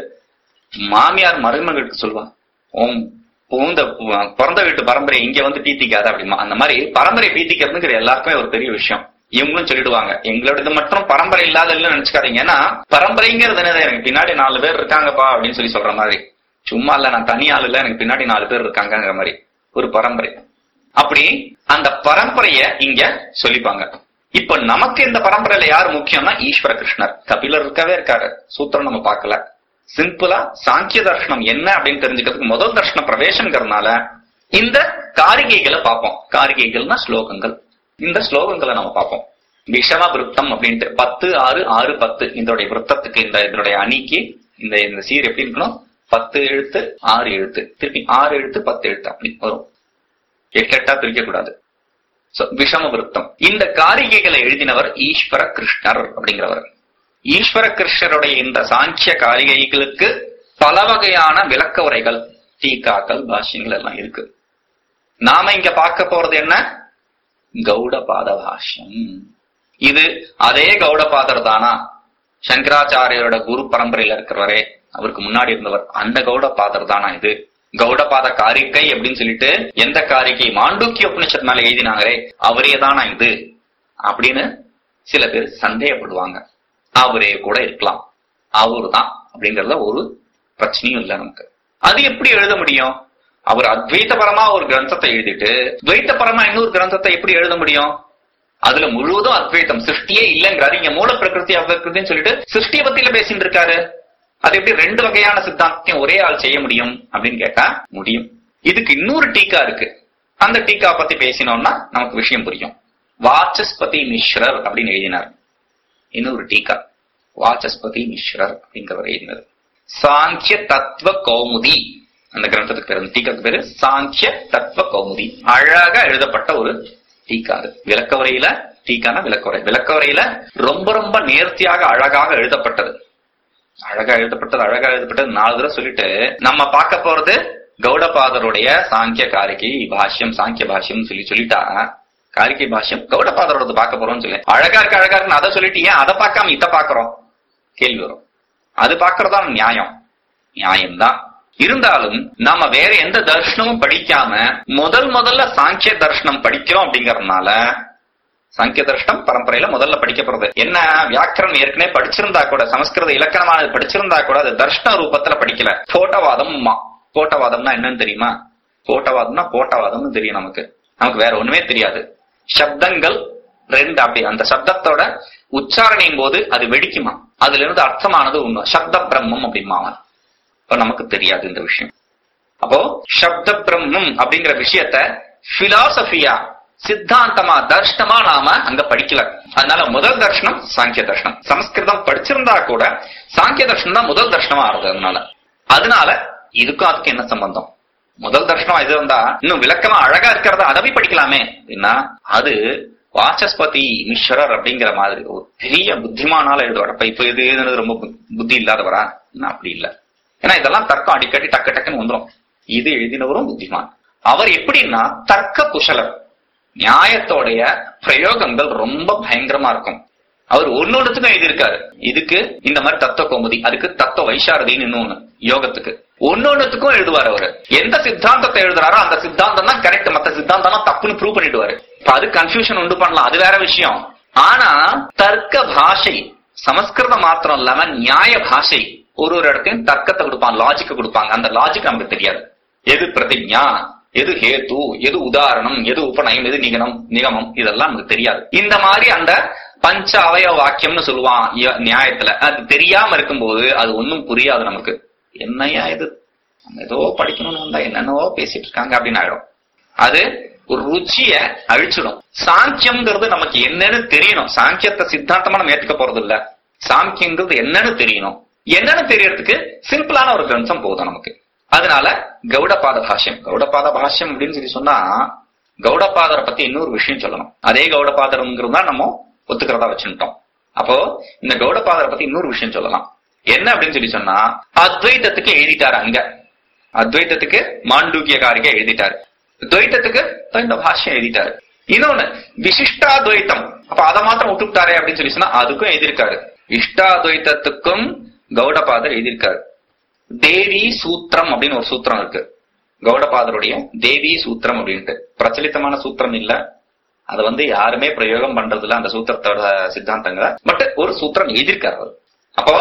மாமியார் மருமகளுக்கு சொல்லுவா உன் பூந்த பிறந்த வீட்டு பரம்பரை இங்க வந்து பீத்திக்காத அப்படிமா அந்த மாதிரி பரம்பரை பீத்திக்கிறதுங்கிற எல்லாருக்குமே ஒரு பெரிய விஷயம் இவங்களும் சொல்லிடுவாங்க எங்களோடது மட்டும் பரம்பரை இல்லாத இல்லைன்னு நினைச்சுக்காதீங்க ஏன்னா பரம்பரைங்கிறது என்னது எனக்கு பின்னாடி நாலு பேர் இருக்காங்கப்பா அப்படின்னு சொல்லி சொல்ற மாதிரி சும்மா இல்ல நான் தனி ஆள் இல்ல எனக்கு பின்னாடி நாலு பேர் இருக்காங்கங்கிற மாதிரி ஒரு பரம்பரை அப்படி அந்த பரம்பரைய இங்க சொல்லிப்பாங்க இப்ப நமக்கு இந்த பரம்பரையில யார் முக்கியம்னா ஈஸ்வர கிருஷ்ணர் கபிலர் இருக்கவே இருக்காரு சூத்திரம் நம்ம பார்க்கல சிம்பிளா சாங்கிய தர்ஷனம் என்ன அப்படின்னு தெரிஞ்சுக்கிறதுக்கு முதல் தர்ஷன பிரவேசங்கிறதுனால இந்த காரிகைகளை பார்ப்போம் காரிகைகள்னா ஸ்லோகங்கள் இந்த ஸ்லோகங்களை நம்ம பார்ப்போம் விஷம விருத்தம் அப்படின்ட்டு பத்து ஆறு ஆறு பத்து இதோடைய விருத்தத்துக்கு இந்த இதனுடைய அணிக்கு இந்த இந்த சீர் எப்படி இருக்கணும் பத்து எழுத்து ஆறு எழுத்து திருப்பி ஆறு எழுத்து பத்து எழுத்து அப்படி வரும் எட்டா பிரிக்க கூடாது So, விஷம விருத்தம் இந்த காரிகைகளை எழுதினவர் ஈஸ்வர கிருஷ்ணர் அப்படிங்கிறவர் ஈஸ்வர கிருஷ்ணருடைய இந்த சாங்கிய காரிகைகளுக்கு பல வகையான விளக்க உரைகள் டீக்காக்கள் பாஷ்யங்கள் எல்லாம் இருக்கு நாம இங்க பார்க்க போறது என்ன கௌடபாத பாஷ்யம் இது அதே கௌடபாதர் தானா சங்கராச்சாரியோட குரு பரம்பரையில இருக்கிறவரே அவருக்கு முன்னாடி இருந்தவர் அந்த கௌடபாதர் தானா இது கௌடபாத காரிக்கை அப்படின்னு சொல்லிட்டு எந்த காரிக்கை மாண்டூக்கிய உபனிஷத் மேல எழுதினாங்களே அவரே தானா இது அப்படின்னு சில பேர் சந்தேகப்படுவாங்க அவரே கூட இருக்கலாம் அவரு தான் அப்படிங்கறத ஒரு பிரச்சனையும் இல்லை நமக்கு அது எப்படி எழுத முடியும் அவர் அத்வைத்தபரமா ஒரு கிரந்தத்தை எழுதிட்டு துவைத்தபரமா இன்னொரு கிரந்தத்தை எப்படி எழுத முடியும் அதுல முழுவதும் அத்வைத்தம் சிருஷ்டியே இல்லைங்கிறாரு இங்க மூல பிரகிருதி அவ்விருக்குன்னு சொல்லிட்டு சிருஷ்டியை பத்தியில பேசிட்டு இருக்காரு அது எப்படி ரெண்டு வகையான சித்தாந்தத்தையும் ஒரே ஆள் செய்ய முடியும் அப்படின்னு கேட்டா முடியும் இதுக்கு இன்னொரு டீக்கா இருக்கு அந்த டீக்கா பத்தி பேசினோம்னா நமக்கு விஷயம் புரியும் வாச்சஸ்பதி மிஸ்ரர் அப்படின்னு எழுதினார் இன்னொரு டீக்கா வாச்சஸ்பதி மிஸ்ரர் அப்படிங்கிறவர் எழுதினது சாங்கிய தத்துவ கௌமுதி அந்த கிரந்தத்துக்கு பேரு அந்த டீக்காக்கு பேரு சாங்கிய தத்துவ கௌமுதி அழகா எழுதப்பட்ட ஒரு டீக்கா அது விளக்கவுரையில டீக்கான விளக்கவுரை விளக்கவுரையில ரொம்ப ரொம்ப நேர்த்தியாக அழகாக எழுதப்பட்டது அழகா எழுதப்பட்டது அழகா எழுதப்பட்டது நாலு தடவை சொல்லிட்டு நம்ம பார்க்க போறது கௌடபாதருடைய சாங்கிய காரிகை பாஷ்யம் சாங்கிய பாஷ்யம் சொல்லி சொல்லிட்டா காரிகை பாஷ்யம் கௌடபாதரோடது பார்க்க போறோம்னு சொல்லி அழகா இருக்கு அழகா இருக்குன்னு அதை சொல்லிட்டு ஏன் அதை பார்க்காம இதை பாக்குறோம் கேள்வி வரும் அது பாக்குறதா நியாயம் நியாயம்தான் இருந்தாலும் நாம வேற எந்த தர்ஷனமும் படிக்காம முதல் முதல்ல சாங்கிய தர்ஷனம் படிக்கிறோம் அப்படிங்கறதுனால சாங்கிய தர்ஷனம் பரம்பரையில முதல்ல படிக்கப்படுறது என்ன வியாக்கரணம் ஏற்கனவே படிச்சிருந்தா கூட சமஸ்கிருத இலக்கணமானது படிச்சிருந்தா கூட அது தர்ஷன ரூபத்துல படிக்கல போட்டவாதம் போட்டவாதம்னா என்னன்னு தெரியுமா போட்டவாதம்னா போட்டவாதம்னு தெரியும் நமக்கு நமக்கு வேற ஒண்ணுமே தெரியாது சப்தங்கள் ரெண்டு அப்படி அந்த சப்தத்தோட உச்சாரணையும் போது அது வெடிக்குமா அதுல இருந்து அர்த்தமானது உண்மை சப்த பிரம்மம் அப்படிமாவன் இப்ப நமக்கு தெரியாது இந்த விஷயம் அப்போ சப்த பிரம்மம் அப்படிங்கிற விஷயத்த பிலாசபியா சித்தாந்தமா தர்ஷனமா நாம அங்க படிக்கல அதனால முதல் தர்ஷனம் சாங்கிய தர்ஷனம் சமஸ்கிருதம் படிச்சிருந்தா கூட சாங்கிய தர்ஷனம் தான் முதல் தர்ஷனமா ஆறுது அதனால அதனால இதுக்கும் அதுக்கு என்ன சம்பந்தம் முதல் தர்ஷனம் இது வந்தா இன்னும் விளக்கமா அழகா இருக்கிறத அதை போய் படிக்கலாமே அப்படின்னா அது வாசஸ்பதி மிஸ்ரர் அப்படிங்கிற மாதிரி ஒரு பெரிய புத்திமானால எழுதுவார் அப்ப இப்ப இது எழுதுனது ரொம்ப பு- புத்தி இல்லாதவரா என்ன அப்படி இல்ல ஏன்னா இதெல்லாம் தர்க்கம் அடிக்கடி டக்கு டக்குன்னு வந்துரும் இது எழுதினவரும் புத்திமான் அவர் எப்படின்னா தர்க்க குஷலர் நியாயத்தோடைய பிரயோகங்கள் ரொம்ப பயங்கரமா இருக்கும் அவர் ஒன்னொன்னுத்துக்கும் எழுதியிருக்காரு இதுக்கு இந்த மாதிரி தத்துவ கோமுதி அதுக்கு தத்துவ வைசாரதின்னு இன்னொன்னு யோகத்துக்கு ஒன்னொன்னுத்துக்கும் எழுதுவார் அவரு எந்த சித்தாந்தத்தை எழுதுறாரோ அந்த சித்தாந்தம் தான் கரெக்ட் மத்த சித்தாந்தம் தப்புன்னு ப்ரூவ் பண்ணிடுவாரு இப்ப அது கன்ஃபியூஷன் உண்டு பண்ணலாம் அது வேற விஷயம் ஆனா தர்க்க பாஷை சமஸ்கிருதம் மாத்திரம் இல்லாம நியாய பாஷை ஒரு ஒரு இடத்தையும் தர்க்கத்தை கொடுப்பாங்க லாஜிக்க கொடுப்பாங்க அந்த லாஜிக் நமக்கு தெரியாது எது பிரதிஜா எது ஹேத்து எது உதாரணம் எது உபநயம் எது நிகனம் நிகமம் இதெல்லாம் நமக்கு தெரியாது இந்த மாதிரி அந்த பஞ்ச அவயவ வாக்கியம்னு சொல்லுவான் ய- நியாயத்துல அது தெரியாம இருக்கும்போது அது ஒண்ணும் புரியாது நமக்கு என்னையா இது நம்ம ஏதோ படிக்கணும்னு வந்தா என்னென்னவோ பேசிட்டு இருக்காங்க அப்படின்னு ஆயிடும் அது ஒரு ருச்சிய அழிச்சிடும் சாங்கியம்ங்கிறது நமக்கு என்னன்னு தெரியணும் சாங்கியத்தை சித்தாந்தமா நம்ம ஏத்துக்க போறது இல்ல சாங்கியங்கிறது என்னன்னு தெரியணும் என்னன்னு தெரியறதுக்கு சிம்பிளான ஒரு கிரந்தம் போதும் நமக்கு அதனால கௌடபாத பாஷ்யம் கௌடபாத பாஷ்யம் அப்படின்னு சொல்லி சொன்னா கௌடபாதரை பத்தி இன்னொரு விஷயம் சொல்லணும் அதே கௌடபாதருங்கிறது தான் நம்ம ஒத்துக்கிறதா வச்சுட்டோம் அப்போ இந்த கௌடபாதரை பத்தி இன்னொரு விஷயம் சொல்லலாம் என்ன அப்படின்னு சொல்லி சொன்னா அத்வைதத்துக்கு எழுதிட்டாரு அங்க அத்வைதத்துக்கு மாண்டூக்கிய காரிக எழுதிட்டாரு துவைத்தத்துக்கு இந்த பாஷ்யம் எழுதிட்டாரு இன்னொன்னு விசிஷ்டாத்வைத்தம் அப்ப அதை மாத்திரம் விட்டுவிட்டாரே அப்படின்னு சொல்லி சொன்னா அதுக்கும் எழுதியிருக்காரு இஷ்டாத்வைத்தத்துக்கும் கௌடபாதர் எழுதியிருக்காரு தேவி சூத்திரம் அப்படின்னு ஒரு சூத்திரம் இருக்கு கௌடபாதருடைய தேவி சூத்திரம் அப்படின்ட்டு பிரச்சலித்தமான சூத்திரம் இல்ல அதை வந்து யாருமே பிரயோகம் பண்றது இல்ல அந்த சூத்திரத்தோட சித்தாந்தங்களை பட் ஒரு சூத்திரம் எழுதியிருக்காரு அவர் அப்போ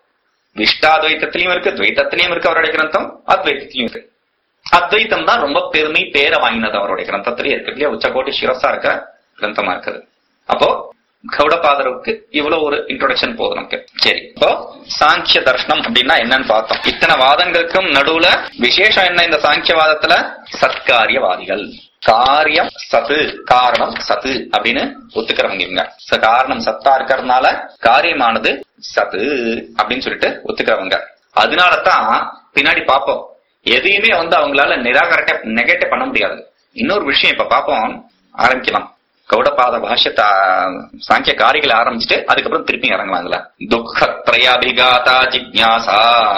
விஷ்டாத்வைத்தத்திலையும் இருக்கு துவைத்தத்திலையும் இருக்கு அவருடைய கிரந்தம் அத்வைத்தத்திலையும் இருக்கு அத்வைத்தம் தான் ரொம்ப பெருமை பேரை வாங்கினது அவருடைய கிரந்தத்திலேயே இருக்கு இல்லையா உச்சகோட்டி சிரசா இருக்க கிரந்தமா இருக்குது அப்போ கௌடபாதருக்கு இவ்வளவு ஒரு இன்ட்ரோடக்ஷன் போதும் நமக்கு சரி இப்போ சாங்கிய தர்ஷனம் அப்படின்னா என்னன்னு பார்த்தோம் இத்தனை வாதங்களுக்கும் நடுவுல விசேஷம் என்ன இந்த சாங்கியவாதத்துல சத்காரியவாதிகள் காரியம் சத்து காரணம் சத்து அப்படின்னு ஒத்துக்கிறவங்க இவங்க ச காரணம் சத்தா இருக்கிறதுனால காரியமானது சத்து அப்படின்னு சொல்லிட்டு ஒத்துக்கிறவங்க அதனால தான் பின்னாடி பார்ப்போம் எதையுமே வந்து அவங்களால நிராகரட்ட நெகட்டிவ் பண்ண முடியாது இன்னொரு விஷயம் இப்ப பார்ப்போம் ஆரம்பிக்கலாம் கௌடபாத பாஷ்யத்தை சாங்கிய காரிகளை ஆரம்பிச்சுட்டு அதுக்கப்புறம் திருப்பி இறங்கலாம் இதுல துக்கத்ரயாபிகாதா ஜிக்ஞாசா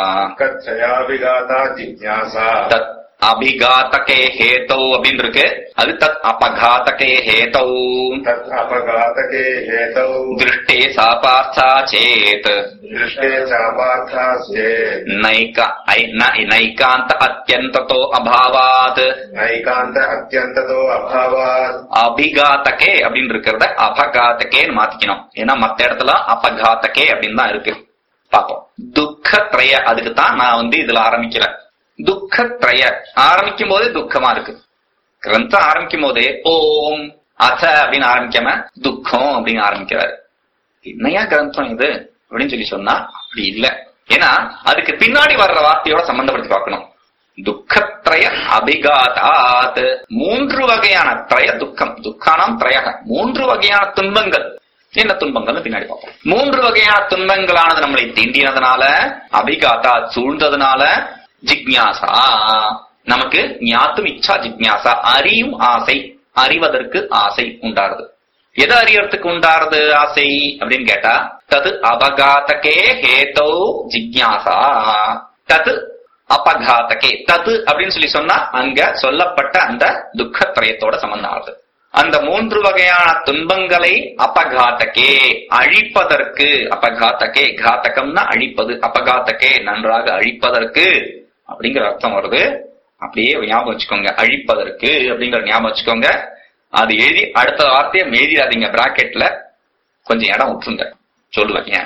கச்சயாபிகாதா ஜிஜ்ஞாசா தத் அபிகாத்தகே ஹேதௌ அப்படின்னு இருக்கு அது தத் அபகாத்தகே ஹேதௌ தத் அபகாதகே ஹேதௌ திருஷ்டே சாபார்த்தா சேத் திருஷ்டே சாபார்த்தா சேத் நைக ஐ- ந- நைகாந்த அத்தியந்ததோ அபாவாத் நைகாந்த அத்தியந்ததோ அபாவாத் அபிகாத்தகே அப்படின்னு இருக்கிறத அபகாத்தகேன்னு மாத்திக்கணும் ஏன்னா மத்த இடத்துல அபகாத்தகே அப்படின்னு தான் இருக்கு பாப்போம் துக்கத்ரய அதுக்கு தான் நான் வந்து இதுல ஆரம்பிக்கிறேன் துக்கத்ரய ஆரம்பிக்கும் போதே துக்கமா இருக்கு கிரந்தம் ஆரம்பிக்கும் போதே ஓம் அத அப்படின்னு ஆரம்பிக்காம துக்கம் அப்படின்னு ஆரம்பிக்கிறாரு என்னையா கிரந்தம் இது அப்படின்னு சொல்லி சொன்னா அப்படி இல்ல ஏன்னா அதுக்கு பின்னாடி வர்ற வார்த்தையோட சம்பந்தப்படுத்தி பார்க்கணும் துக்கத்ரய அபிகாதாத் மூன்று வகையான திரய துக்கம் துக்கானாம் திரயக மூன்று வகையான துன்பங்கள் என்ன துன்பங்கள்னு பின்னாடி பார்ப்போம் மூன்று வகையான துன்பங்களானது நம்மளை தீண்டினதுனால அபிகாதா சூழ்ந்ததுனால ஜிக்ஞாசா நமக்கு ஞாத்தும் இச்சா ஜிக்ஞாசா அறியும் ஆசை அறிவதற்கு ஆசை உண்டாருது எதை அறியறதுக்கு உண்டாருது ஆசை அப்படின்னு கேட்டா தது அபகாத்தகே ஹேதோ ஜிக்ஞாசா தது அபகாத்தகே தது அப்படின்னு சொல்லி சொன்னா அங்க சொல்லப்பட்ட அந்த துக்கத்ரயத்தோட சம்பந்தம் ஆகுது அந்த மூன்று வகையான துன்பங்களை அபகாத்தகே அழிப்பதற்கு அபகாத்தகே காத்தகம்னா அழிப்பது அபகாத்தகே நன்றாக அழிப்பதற்கு அப்படிங்கிற அர்த்தம் வருது அப்படியே ஞாபகம் வச்சுக்கோங்க அழிப்பதற்கு அப்படிங்கிற ஞாபகம் வச்சுக்கோங்க அது எழுதி அடுத்த வார்த்தையை எழுதிடாதீங்க பிராக்கெட்ல கொஞ்சம் இடம் விட்டுருங்க சொல்லுவேன் ஏன்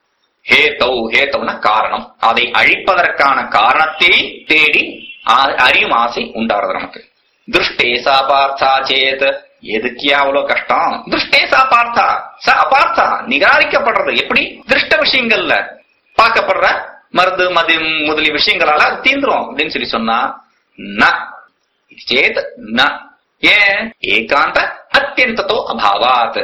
ஹே தௌ ஹே தௌனா காரணம் அதை அழிப்பதற்கான காரணத்தை தேடி ஆ- அறியும் ஆசை உண்டாறது நமக்கு திருஷ்டே சா பார்த்தா சேத் எதுக்கே அவ்வளவு கஷ்டம் திருஷ்டே சா பார்த்தா ச அபார்த்தா நிராகரிக்கப்படுறது எப்படி திருஷ்ட விஷயங்கள்ல பார்க்கப்படுற மருந்து மது முதலிய விஷயங்களால அது தீந்துரும் அப்படின்னு சொல்லி சொன்னா ந சேத் ந ஏன் ஏகாந்த அத்தியந்தத்தோ அபாவாத்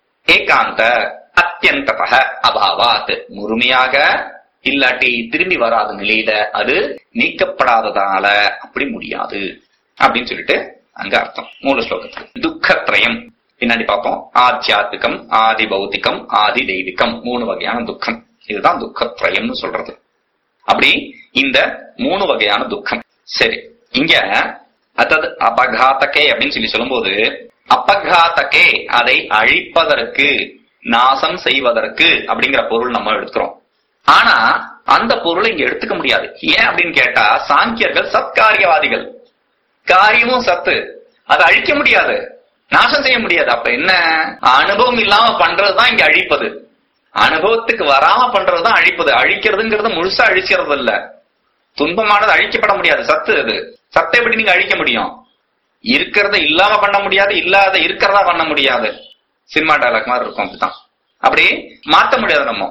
ஏகாந்த அத்தியந்தக அபாவாத் முழுமையாக இல்லாட்டி திரும்பி வராத நிலையில அது நீக்கப்படாததால அப்படி முடியாது அப்படின்னு சொல்லிட்டு அங்க அர்த்தம் மூல ஸ்லோகத்துக்கு துக்கத்ரயம் பின்னாடி பார்ப்போம் ஆத்தியாத்மிகம் ஆதி பௌத்திகம் ஆதி தெய்வீகம் மூணு வகையான துக்கம் இதுதான் துக்கத்ரயம்னு சொல்றது அப்படி இந்த மூணு வகையான துக்கம் சரி இங்க அத்தது அபகாத்தகே அப்படின்னு சொல்லி சொல்லும்போது அபகாத்தகே அதை அழிப்பதற்கு நாசம் செய்வதற்கு அப்படிங்கிற பொருள் நம்ம எடுக்கிறோம் ஆனா அந்த பொருளை இங்க எடுத்துக்க முடியாது ஏன் அப்படின்னு கேட்டா சாங்கியர்கள் சத்காரியவாதிகள் காரியமும் சத்து அதை அழிக்க முடியாது நாசம் செய்ய முடியாது அப்ப என்ன அனுபவம் இல்லாம பண்றதுதான் இங்க அழிப்பது அனுபவத்துக்கு வராம பண்றதுதான் அழிப்பது அழிக்கிறதுங்கிறது முழுசா அழிக்கிறது இல்ல துன்பமானது அழிக்கப்பட முடியாது சத்து அது சத்தை எப்படி நீங்க அழிக்க முடியும் இருக்கிறத இல்லாம பண்ண முடியாது இல்லாத இருக்கிறதா பண்ண முடியாது சினிமா டயலாக் மாதிரி இருக்கும் அப்படிதான் அப்படி மாத்த முடியாது நம்ம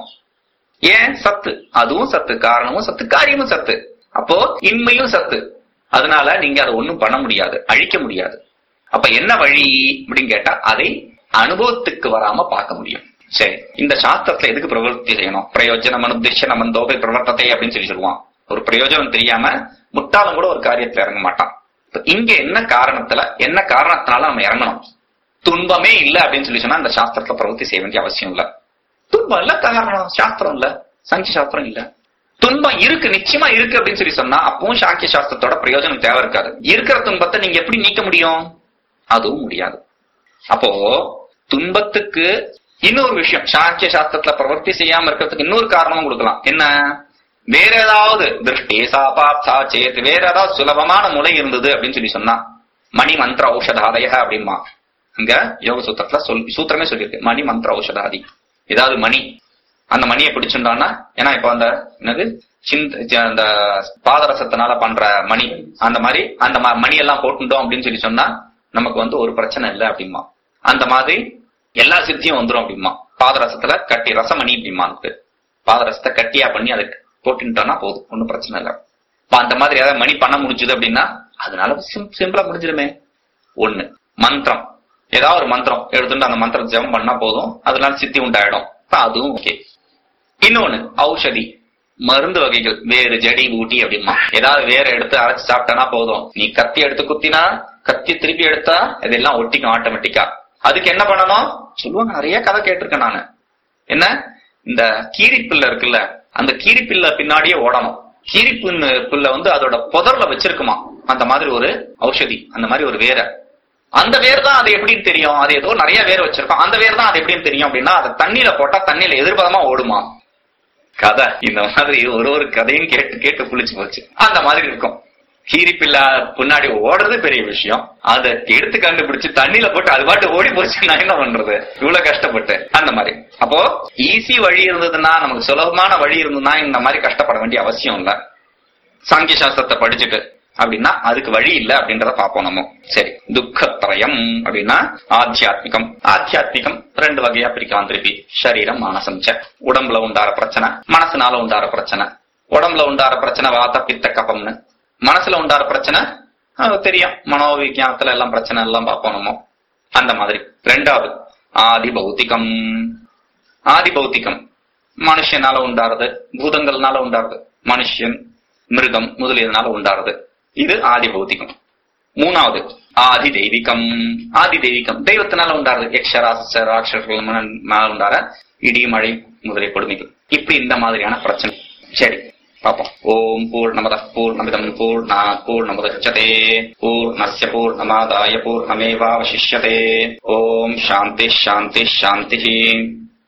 ஏன் சத்து அதுவும் சத்து காரணமும் சத்து காரியமும் சத்து அப்போ இன்மையும் சத்து அதனால நீங்க அதை ஒண்ணும் பண்ண முடியாது அழிக்க முடியாது அப்ப என்ன வழி அப்படின்னு கேட்டா அதை அனுபவத்துக்கு வராம பார்க்க முடியும் சரி இந்த சாஸ்திரத்துல எதுக்கு பிரவர்த்தி செய்யணும் பிரயோஜனம் அனுதிஷ நமந்தோபை பிரவர்த்தத்தை அப்படின்னு சொல்லி சொல்லுவான் ஒரு பிரயோஜனம் தெரியாம முட்டாளும் கூட ஒரு காரியத்துல இறங்க மாட்டான் இப்ப இங்க என்ன காரணத்துல என்ன காரணத்தினால நம்ம இறங்கணும் துன்பமே இல்ல அப்படின்னு சொல்லி சொன்னா இந்த சாஸ்திரத்துல பிரவர்த்தி செய்ய வேண்டிய அவசியம் இல்ல துன்பம் இல்ல காரணம் சாஸ்திரம் இல்ல சங்கிய சாஸ்திரம் இல்ல துன்பம் இருக்கு நிச்சயமா இருக்கு அப்படின்னு சொல்லி சொன்னா அப்பவும் சாங்கிய சாஸ்திரத்தோட பிரயோஜனம் தேவை இருக்காது இருக்கிற துன்பத்தை நீங்க எப்படி நீக்க முடியும் அதுவும் முடியாது அப்போ துன்பத்துக்கு இன்னொரு விஷயம் சாங்கிய சாஸ்திரத்துல பிரவர்த்தி செய்யாம இருக்கிறதுக்கு இன்னொரு காரணமும் கொடுக்கலாம் என்ன வேற ஏதாவது திருஷ்டி சாபாப்தா சேத் வேற ஏதாவது சுலபமான முறை இருந்தது அப்படின்னு சொல்லி சொன்னா மணி மந்திர ஔஷதாதய அப்படிமா அங்க யோக சூத்திரத்துல சொல் சூத்திரமே சொல்லியிருக்கு மணி மந்திர ஔஷதாதி ஏதாவது மணி அந்த மணியை பிடிச்சுட்டான்னா ஏன்னா இப்ப அந்த என்னது சிந்த ஜ- அந்த பாதரசத்தினால பண்ற மணி அந்த மாதிரி அந்த ம- மணி எல்லாம் போட்டுட்டோம் அப்படின்னு சொல்லி சொன்னா நமக்கு வந்து ஒரு பிரச்சனை இல்லை அப்படிமா அந்த மாதிரி எல்லா சித்தியும் வந்துரும் அப்படிமா பாதரசத்துல கட்டி ரசமணி அப்படிமா அதுக்கு பாதரசத்தை கட்டியா பண்ணி அதை போட்டுட்டோம்னா போதும் ஒன்றும் பிரச்சனை இல்லை இப்ப அந்த மாதிரி ஏதாவது மணி பண்ண முடிஞ்சது அப்படின்னா அதனால சிம்- சிம்பிளா முடிஞ்சிருமே ஒண்ணு மந்திரம் ஏதாவது ஒரு மந்திரம் எடுத்துட்டு அந்த மந்திரம் ஜெபம் பண்ணா போதும் அதனால சித்தி உண்டாயிடும் இப்ப அதுவும் ஓகே இன்னொன்னு ஔஷதி மருந்து வகைகள் வேறு ஜடி ஊட்டி அப்படிமா ஏதாவது வேற எடுத்து அரைச்சு சாப்பிட்டனா போதும் நீ கத்தி எடுத்து குத்தினா கத்தி திருப்பி எடுத்தா இதெல்லாம் ஒட்டிக்கும் ஆட்டோமேட்டிக்கா அதுக்கு என்ன பண்ணணும் சொல்லுவாங்க நிறைய கதை கேட்டிருக்கேன் நானு என்ன இந்த கீரிப்பில்ல இருக்குல்ல அந்த கீரிப்பில்ல பின்னாடியே ஓடணும் கீரிப்புன்னு புல்ல வந்து அதோட புதர்ல வச்சிருக்குமா அந்த மாதிரி ஒரு ஔஷதி அந்த மாதிரி ஒரு வேரை அந்த வேர் தான் அது எப்படின்னு தெரியும் அது ஏதோ நிறைய வேர் வச்சிருக்கோம் அந்த வேர் தான் அது எப்படின்னு தெரியும் அப்படின்னா அதை தண்ணியில போட்டா தண்ணியில எதிர்பதமா ஓடுமா கதை இந்த மாதிரி ஒரு ஒரு கதையும் கேட்டு கேட்டு புளிச்சு போச்சு அந்த மாதிரி இருக்கும் கீரிப்பில்லா பின்னாடி ஓடுறது பெரிய விஷயம் அதை எடுத்து கண்டுபிடிச்சு தண்ணியில போட்டு அது பாட்டு ஓடி போச்சு நான் என்ன பண்றது இவ்வளவு கஷ்டப்பட்டு அந்த மாதிரி அப்போ ஈஸி வழி இருந்ததுன்னா நமக்கு சுலபமான வழி இருந்ததுன்னா இந்த மாதிரி கஷ்டப்பட வேண்டிய அவசியம் இல்ல சாங்கிய சாஸ்திரத்தை படிச்சுட்டு அப்படின்னா அதுக்கு வழி இல்ல அப்படின்றத பார்ப்போம் நம்ம சரி துக்கத்ரயம் அப்படின்னா ஆத்தியாத்மிகம் ஆத்தியாத்மிகம் ரெண்டு வகையா பிரிக்கலாம் திருப்பி சரீரம் மானசம் ச உடம்புல உண்டார பிரச்சனை மனசுனால உண்டார பிரச்சனை உடம்புல உண்டார பிரச்சனை வாத்த பித்த கபம்னு மனசுல உண்டார பிரச்சனை அது தெரியும் மனோவிஜானத்துல எல்லாம் பிரச்சனை எல்லாம் பார்ப்போம் நம்ம அந்த மாதிரி ரெண்டாவது ஆதி பௌத்திகம் ஆதி பௌத்திகம் மனுஷனால உண்டாறது பூதங்கள்னால உண்டாறது மனுஷன் மிருகம் முதலியதுனால உண்டாறது இது ஆதி பௌத்திகம் மூணாவது ஆதி தெய்வீகம் ஆதி தெய்வீகம் தெய்வத்தினால உண்டாறது யக்ஷராச ராட்சசர்களால உண்டார இடி மழை முதலிய கொடுமைகள் இப்படி இந்த மாதிரியான பிரச்சனை சரி பாப்போம் ஓம் பூர்ணமத பூர்ணமிதம் பூர்ணாத் பூர்ணமுதச்சதே பூர்ணஸ்ய பூர்ணமாதாய பூர்ணமேவாவசிஷ்யதே ஓம் சாந்தி சாந்தி சாந்தி